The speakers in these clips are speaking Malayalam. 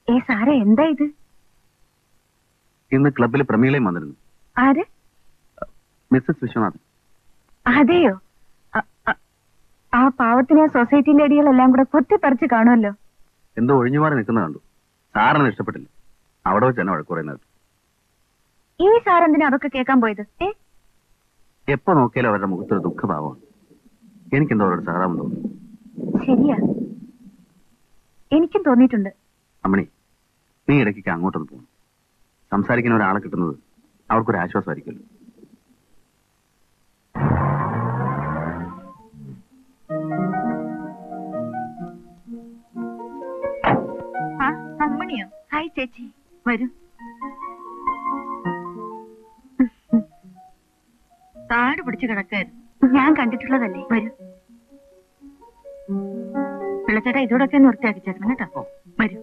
ഏ സാറേ എന്താ ഇത് ഇന്ന് ക്ലബിൽ പ്രമീളയും വന്നിരുന്നു ആര് മിസ്സസ് വിശ്വനാഥൻ അതെയോ അ- അ- ആ പാവത്തിനെ സൊസൈറ്റി ലേഡികളെല്ലാം കൂടെ കൊത്തിപ്പറിച്ച് കാണുമല്ലോ എന്തോ ഒഴിഞ്ഞുമാറി നിൽക്കുന്ന കണ്ടു സാറിന് ഇഷ്ടപ്പെട്ടില്ല അവിടെ വെച്ച് തന്നെ വഴക്ക് പറയുന്നത് ഈ സാർ എന്തിനാ അതൊക്കെ കേൾക്കാൻ പോയത് ഏ എപ്പോ നോക്കിയാലും അവരുടെ മുഖത്തൊരു ദുഃഖഭാവമാണ് എനിക്കെന്തോ അവരോട് സഹതാപം തോന്നി ശരിയാ എനിക്കും തോന്നിയിട്ടുണ്ട് അമ്മണി നീ ഇടയ്ക്ക് അങ്ങോട്ടൊന്ന് പോകണം സംസാരിക്കുന്ന ഒരാളെ കിട്ടുന്നത് അവർക്കൊരു ആശ്വാസമായിരിക്കുമല്ലോ ആ അമ്മണിയോ ഹായ് ചേച്ചി വരൂ താട് പിടിച്ച് കിടക്കായിരുന്നു ഞാൻ കണ്ടിട്ടുള്ളതല്ലേ വരൂ പിള്ളച്ചേട്ടാ ഇതോടൊക്കെ ഒന്ന് വൃത്തിയാക്കി ചേർക്കണം കേട്ടോ വരൂ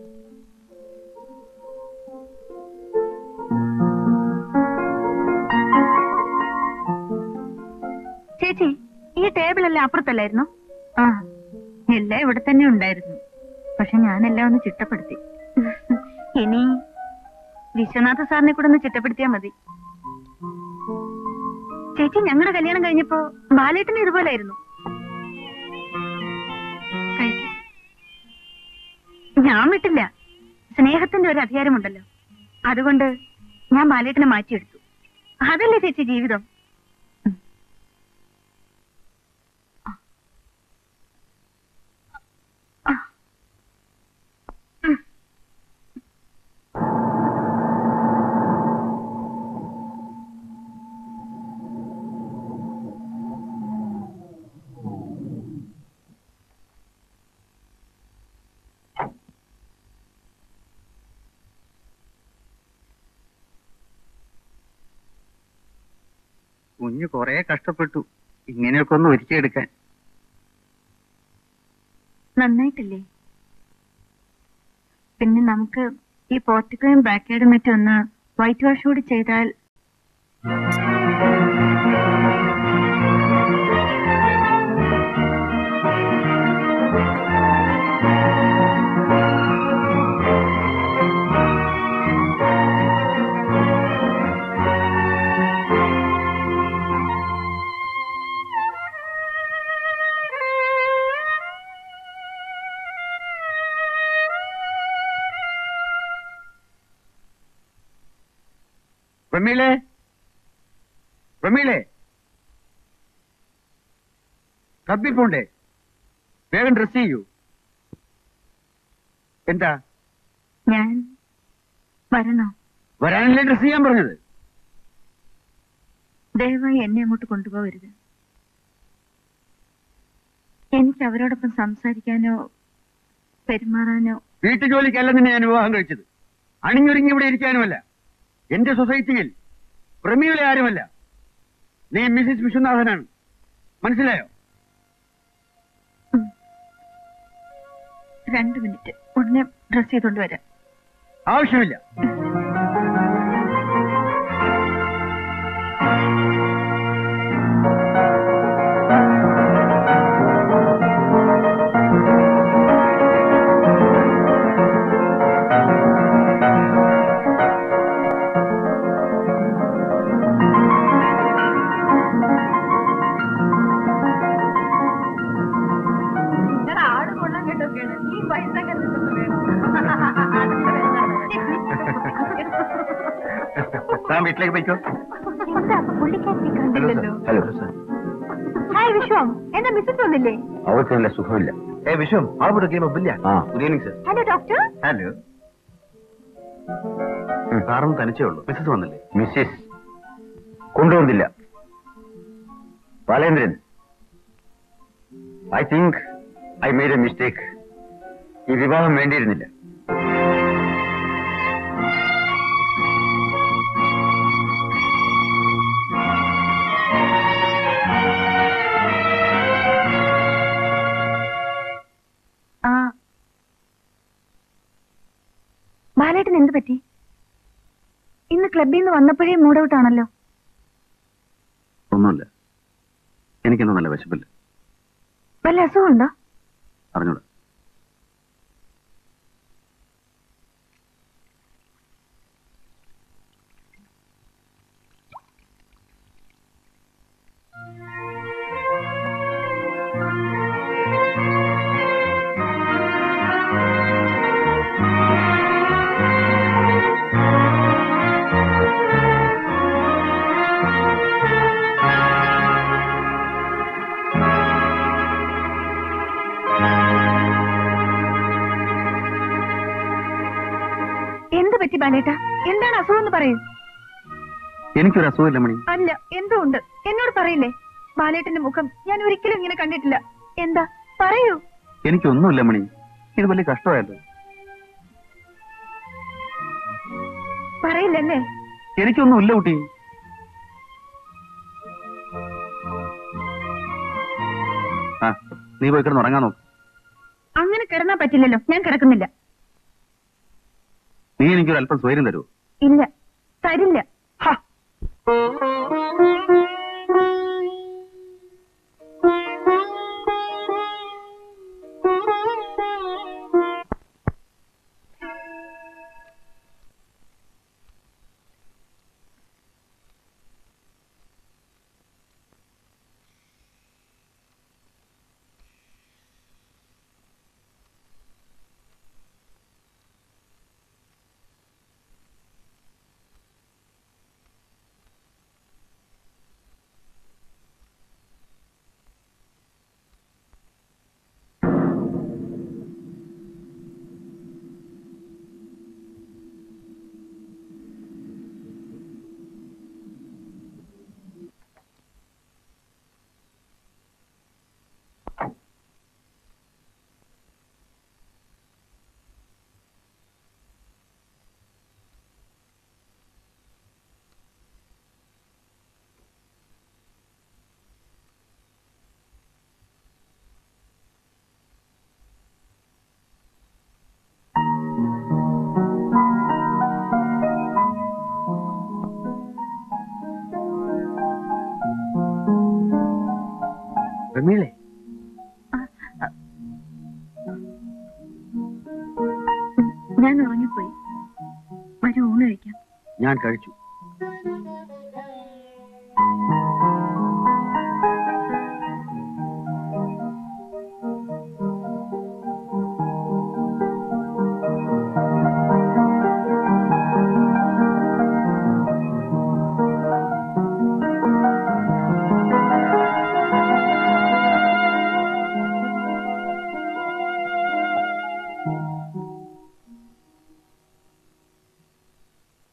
ചേച്ചി ഈ ടേബിൾ എല്ലാം അപ്പുറത്തല്ലായിരുന്നു ആ എല്ലാം ഇവിടെ തന്നെ ഉണ്ടായിരുന്നു പക്ഷെ ഞാനെല്ലാം ഒന്ന് ചിട്ടപ്പെടുത്തി ഇനി വിശ്വനാഥ സാറിനെ കൂടെ ഒന്ന് ചിട്ടപ്പെടുത്തിയാ മതി ചേച്ചി ഞങ്ങളുടെ കല്യാണം കഴിഞ്ഞപ്പോ ബാലേട്ടന് ഇതുപോലായിരുന്നു കഴിക്ക്. ഞാൻ വിട്ടില്ല സ്നേഹത്തിന്റെ ഒരു അധികാരമുണ്ടല്ലോ അതുകൊണ്ട് ഞാൻ ബാലേട്ടനെ മാറ്റിയെടുത്തു അതല്ലേ ചേച്ചി ജീവിതം കുഞ്ഞ് കുറെ കഷ്ടപ്പെട്ടു ഇങ്ങനെയൊക്കെ ഒന്ന് ഒരുക്കിയെടുക്കാൻ നന്നായിട്ടില്ലേ പിന്നെ നമുക്ക് ഈ പോർട്ടിക്കോയും ബാക്ക് യാർഡും മറ്റും ഒന്ന് വൈറ്റ് വാഷ് കൂടി ചെയ്താൽ പ്രമീളെ പ്രമീളെ ക്ലബിൽ പോണ്ടേ വേഗം ഡ്രസ് ചെയ്യൂ എന്താ ഞാൻ വരണോ വരാനല്ലേ ഡ്രസ് ചെയ്യാൻ പറഞ്ഞത് ദയവായി എന്നെ അങ്ങോട്ട് കൊണ്ടുപോകരുത് എനിക്ക് അവരോടൊപ്പം സംസാരിക്കാനോ പെരുമാറാനോ വീട്ടുജോലിക്കല്ല നിന്നെ ഞാൻ വിവാഹം കഴിച്ചത് അണിഞ്ഞൊരുങ്ങി ഇവിടെ ഇരിക്കാനുമല്ല എന്റെ സൊസൈറ്റിയിൽ പ്രമീളെ ആരുമല്ല നീ മിസ്സിസ് വിശ്വനാഥനാണ് മനസ്സിലായോ രണ്ട് മിനിറ്റ് ഉടനെ ഡ്രസ് ചെയ്തോണ്ട് വരാം ആവശ്യമില്ല താൻ വീട്ടിലേക്ക് പോയിക്കോ എന്താ പുള്ളിക്കാരി കണ്ടില്ലല്ലോ ഹലോ സർ ഹായ് വിശ്വം എന്താ മിസ്സസ് വന്നില്ലേ അവർക്ക് നല്ല സുഖമില്ല ഏ വിശ്വം അവിടെ ഗെയിം ഒപ്പില്ല good evening sir hello doctor hello സാറൊന്നും തനിച്ചേ ഉള്ളൂ മിസ്സസ് വന്നില്ലേ മിസ്സിസ് കൊണ്ടുവന്നില്ല Balendran I think I made a mistake ഈ വിവാഹം വേണ്ടിയിരുന്നില്ല ആ ബാലേട്ടൻ എന്ത് പറ്റി ഇന്ന് ക്ലബിൽ നിന്ന് വന്നപ്പോഴേ മൂഡ് ഔട്ട് ആണല്ലോ ഒന്നുമില്ല എനിക്കൊന്നും നല്ല വിശപ്പില്ല വല്ല അസുഖമുണ്ടോ അറിഞ്ഞൂടാ പറ്റി ബാലേട്ട എന്താണ് അസുഖം എന്ന് പറയൂ എനിക്കൊരു അസുഖമില്ല മണി അല്ല എന്തോ ഉണ്ട് എന്നോട് പറയില്ലേ ബാലേട്ടന്റെ മുഖം ഞാൻ ഒരിക്കലും ഇങ്ങനെ കണ്ടിട്ടില്ല എന്താ പറയൂ എനിക്കൊന്നുമില്ല മണി ഇത് വലിയ കഷ്ടമായല്ലോ പറയില്ലല്ലേ എനിക്കൊന്നുമില്ല കുട്ടി ആ നീ പോയി കിടന്ന് ഉറങ്ങാൻ നോക്ക് അങ്ങനെ കിടന്നാ പറ്റില്ലല്ലോ ഞാൻ കിടക്കുന്നില്ല നീ എനിക്കൊരു അല്പം സ്വൈര്യം തരൂ ഇല്ല തരില്ല പ്രമീളെ ഞാൻ ഉറങ്ങിപ്പോയി ഒരു ഊണ് കഴിക്കാം ഞാൻ കഴിച്ചു